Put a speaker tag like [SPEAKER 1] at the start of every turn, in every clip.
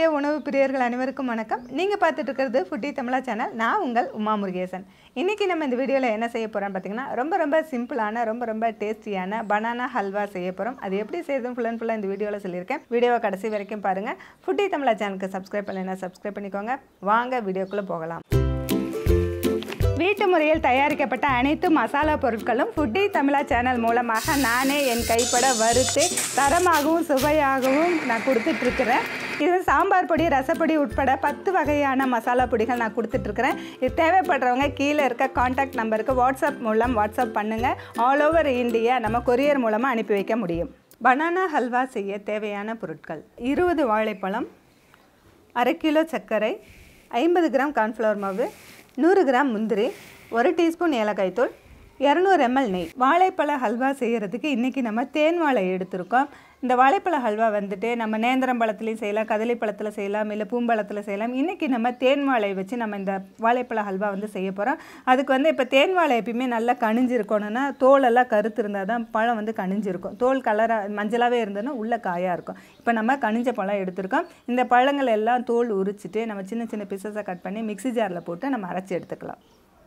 [SPEAKER 1] இனிய உணவு பிரியர்கள் அனைவருக்கும் வணக்கம் நீங்கள் பார்த்துட்டு இருக்கிறது ஃபுட்டி தமிழா சேனல் நான் உங்கள் உமா முருகேசன் இன்றைக்கி நம்ம இந்த வீடியோவில் என்ன செய்ய போகிறோம்னு பார்த்தீங்கன்னா ரொம்ப ரொம்ப சிம்பிளான ரொம்ப ரொம்ப டேஸ்டியான பனானா ஹல்வா செய்ய போகிறோம் அது எப்படி செய்யறதுன்னு ஃபுல் அண்ட் ஃபுல்லாக இந்த வீடியோவில் சொல்லியிருக்கேன் வீடியோவை கடைசி வரைக்கும் பாருங்கள் ஃபுட்டி தமிழா சேனலுக்கு சப்ஸ்கிரைப் பண்ணலைன்னா சப்ஸ்கிரைப் பண்ணிக்கோங்க வாங்க வீடியோக்குள்ளே போகலாம் வீட்டு முறையில் தயாரிக்கப்பட்ட அனைத்து மசாலா பொருட்களும் ஃபுட்டி தமிழா சேனல் மூலமாக நானே என் கைப்பட வறுத்து தரமாகவும் சுவையாகவும் நான் கொடுத்துட்ருக்குறேன் இது சாம்பார் பொடி ரசப்பொடி உட்பட பத்து வகையான மசாலா பொடிகள் நான் கொடுத்துட்ருக்குறேன் இது தேவைப்படுறவங்க கீழே இருக்க காண்டாக்ட் நம்பருக்கு வாட்ஸ்அப் மூலம் வாட்ஸ்அப் பண்ணுங்கள் ஆல் ஓவர் இந்தியா நம்ம கொரியர் மூலமாக அனுப்பி வைக்க முடியும் பனானா ஹல்வா செய்ய தேவையான பொருட்கள் இருபது வாழைப்பழம் அரை கிலோ சர்க்கரை ஐம்பது கிராம் கார்ன்ஃப்ளவர் மாவு நூறு கிராம் முந்திரி ஒரு டீஸ்பூன் ஏலக்காய் தூள் இரநூறு எம்எல் நெய் வாழைப்பழ ஹல்வா செய்கிறதுக்கு இன்றைக்கி நம்ம தேன் வாழை எடுத்திருக்கோம் இந்த வாழைப்பழ ஹல்வா வந்துட்டு நம்ம நேந்திரம் பழத்துலையும் செய்யலாம் கதலி பழத்தில் செய்யலாம் இல்லை பூம்பழத்தில் செய்யலாம் இன்றைக்கி நம்ம தேன் வாழை வச்சு நம்ம இந்த வாழைப்பழ ஹல்வா வந்து செய்ய போகிறோம் அதுக்கு வந்து இப்போ தேன் வாழை எப்பயுமே நல்லா கணிஞ்சிருக்கணும்னா தோலெல்லாம் கருத்து இருந்தால் தான் பழம் வந்து கணிஞ்சிருக்கும் தோல் கலராக மஞ்சளாகவே இருந்ததுன்னா உள்ள காயாக இருக்கும் இப்போ நம்ம கனிஞ்ச பழம் எடுத்திருக்கோம் இந்த பழங்கள் எல்லாம் தோல் உரிச்சிட்டு நம்ம சின்ன சின்ன பீசஸாக கட் பண்ணி மிக்ஸி ஜாரில் போட்டு நம்ம அரைச்சி எடுத்துக்கலாம்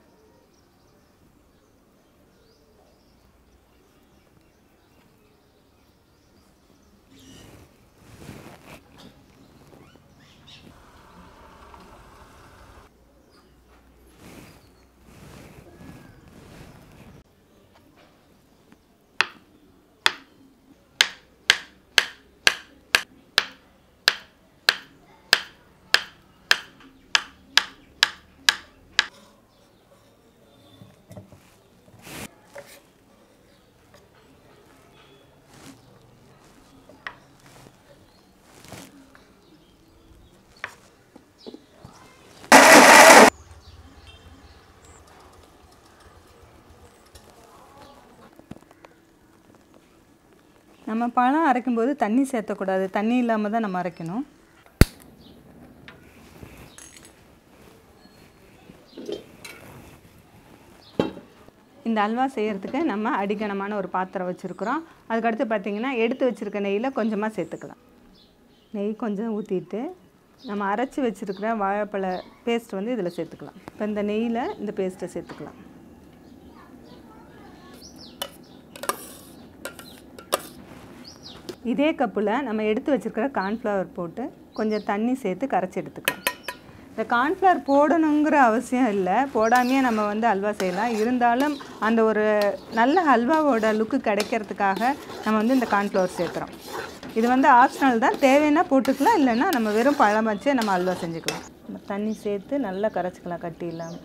[SPEAKER 1] நம்ம பழம் அரைக்கும்போது தண்ணி சேர்த்தக்கூடாது தண்ணி இல்லாமல் தான் நம்ம அரைக்கணும் இந்த அல்வா செய்கிறதுக்கு நம்ம அடிக்கணமான ஒரு பாத்திரம் வச்சுருக்குறோம் அதுக்கடுத்து பார்த்திங்கன்னா எடுத்து வச்சுருக்க நெய்யில் கொஞ்சமாக சேர்த்துக்கலாம் நெய் கொஞ்சம் ஊற்றிட்டு நம்ம அரைச்சி வச்சுருக்கிற வாழைப்பழ பேஸ்ட் வந்து இதில் சேர்த்துக்கலாம் இப்போ இந்த நெய்யில் இந்த பேஸ்ட்டை சேர்த்துக்கலாம் இதே கப்பில் நம்ம எடுத்து வச்சுருக்கிற கார்ன்ஃப்ளவர் போட்டு கொஞ்சம் தண்ணி சேர்த்து கரைச்சி எடுத்துக்கலாம் இந்த கார்ன்ஃப்ளவர் போடணுங்கிற அவசியம் இல்லை போடாமையே நம்ம வந்து அல்வா செய்யலாம் இருந்தாலும் அந்த ஒரு நல்ல அல்வாவோட லுக்கு கிடைக்கிறதுக்காக நம்ம வந்து இந்த கார்ன்ஃப்ளவர் சேர்த்துறோம் இது வந்து ஆப்ஷனல் தான் தேவைன்னா போட்டுக்கலாம் இல்லைன்னா நம்ம வெறும் பழம் வச்சே நம்ம அல்வா செஞ்சுக்கலாம் நம்ம தண்ணி சேர்த்து நல்லா கரைச்சிக்கலாம் கட்டி இல்லாமல்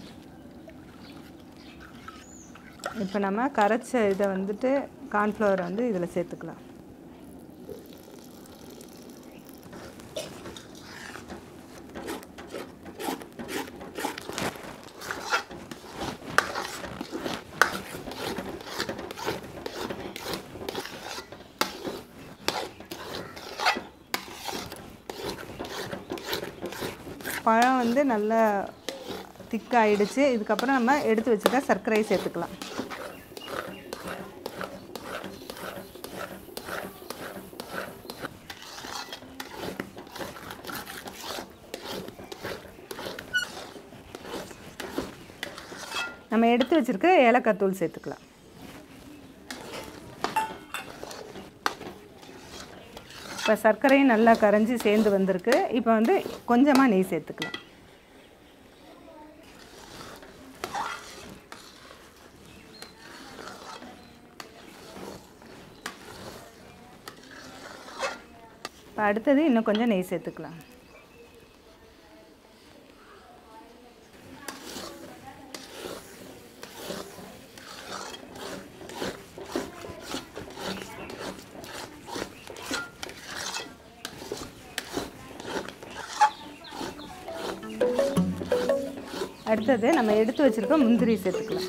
[SPEAKER 1] இப்போ நம்ம கரைச்ச இதை வந்துட்டு கார்ன்ஃப்ளவரை வந்து இதில் சேர்த்துக்கலாம் பழம் வந்து நல்லா திக்காயிடுச்சு இதுக்கப்புறம் நம்ம எடுத்து வச்சுக்க சர்க்கரையை சேர்த்துக்கலாம் நம்ம எடுத்து வச்சுருக்க ஏலக்காய் தூள் சேர்த்துக்கலாம் இப்போ சர்க்கரையும் நல்லா கரைஞ்சி சேர்ந்து வந்திருக்கு இப்போ வந்து கொஞ்சமாக நெய் சேர்த்துக்கலாம் இப்போ அடுத்தது இன்னும் கொஞ்சம் நெய் சேர்த்துக்கலாம் அடுத்தது நம்ம எடுத்து வச்சுருக்க முந்திரி சேர்த்துக்கலாம்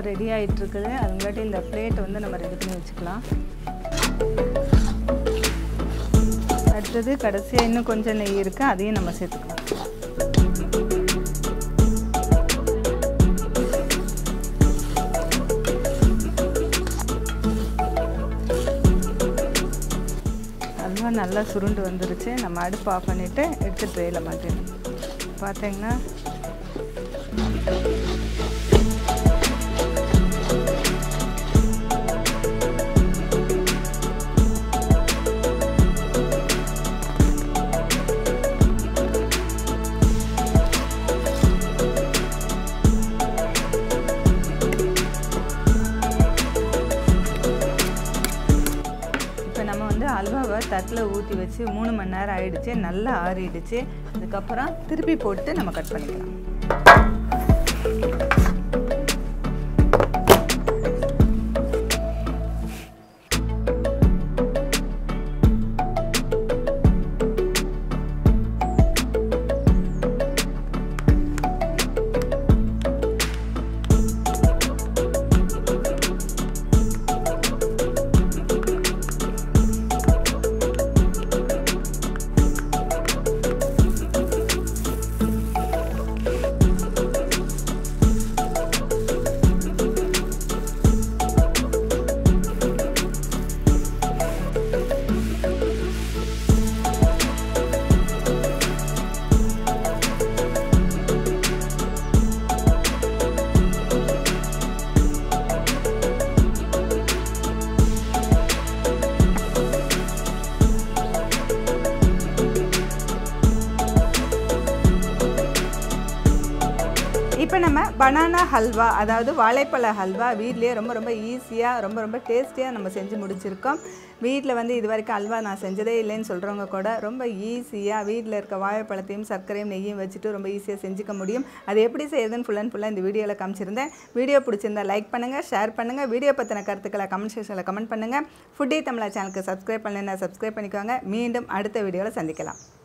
[SPEAKER 1] ரெடி ஆகிட்டு இருக்குது அதுங்காட்டி இந்த பிளேட் வந்து நம்ம ரெடி பண்ணி வச்சுக்கலாம் அடுத்தது கடைசியாக இன்னும் கொஞ்சம் நெய் இருக்குது அதையும் நம்ம சேர்த்துக்கலாம் அல்வா நல்லா சுருண்டு வந்துருச்சு நம்ம அடுப்பு ஆஃப் பண்ணிவிட்டு எடுத்து ட்ரேயில் மாட்டிடணும் பார்த்தீங்கன்னா இப்போ நம்ம வந்து அல்வாவை தட்டில் ஊற்றி வச்சு மூணு மணி நேரம் ஆயிடுச்சு நல்லா ஆறிடுச்சு அதுக்கப்புறம் திருப்பி போட்டு நம்ம கட் பண்ணிக்கலாம் இப்போ நம்ம பனானா ஹல்வா அதாவது வாழைப்பழ ஹல்வா வீட்லேயே ரொம்ப ரொம்ப ஈஸியாக ரொம்ப ரொம்ப டேஸ்டியாக நம்ம செஞ்சு முடிச்சிருக்கோம் வீட்டில் வந்து இது வரைக்கும் அல்வா நான் செஞ்சதே இல்லைன்னு சொல்கிறவங்க கூட ரொம்ப ஈஸியாக வீட்டில் இருக்க வாழைப்பழத்தையும் சர்க்கரையும் நெய்யும் வச்சுட்டு ரொம்ப ஈஸியாக செஞ்சுக்க முடியும் அது எப்படி செய்யுதுன்னு ஃபுல் அண்ட் ஃபுல்லாக இந்த வீடியோவில் காமிச்சிருந்தேன் வீடியோ பிடிச்சிருந்தா லைக் பண்ணுங்கள் ஷேர் பண்ணுங்கள் வீடியோ பற்றின கருத்துக்களை கமெண்ட் செக்ஷனில் கமெண்ட் பண்ணுங்கள் ஃபுட்டி தமிழா சேனலுக்கு சப்ஸ்கிரைப் பண்ணலைன்னா சப்ஸ்கிரைப் பண்ணிக்கோங்க மீண்டும் அடுத்த வீடியோவில் சந்திக்கலாம்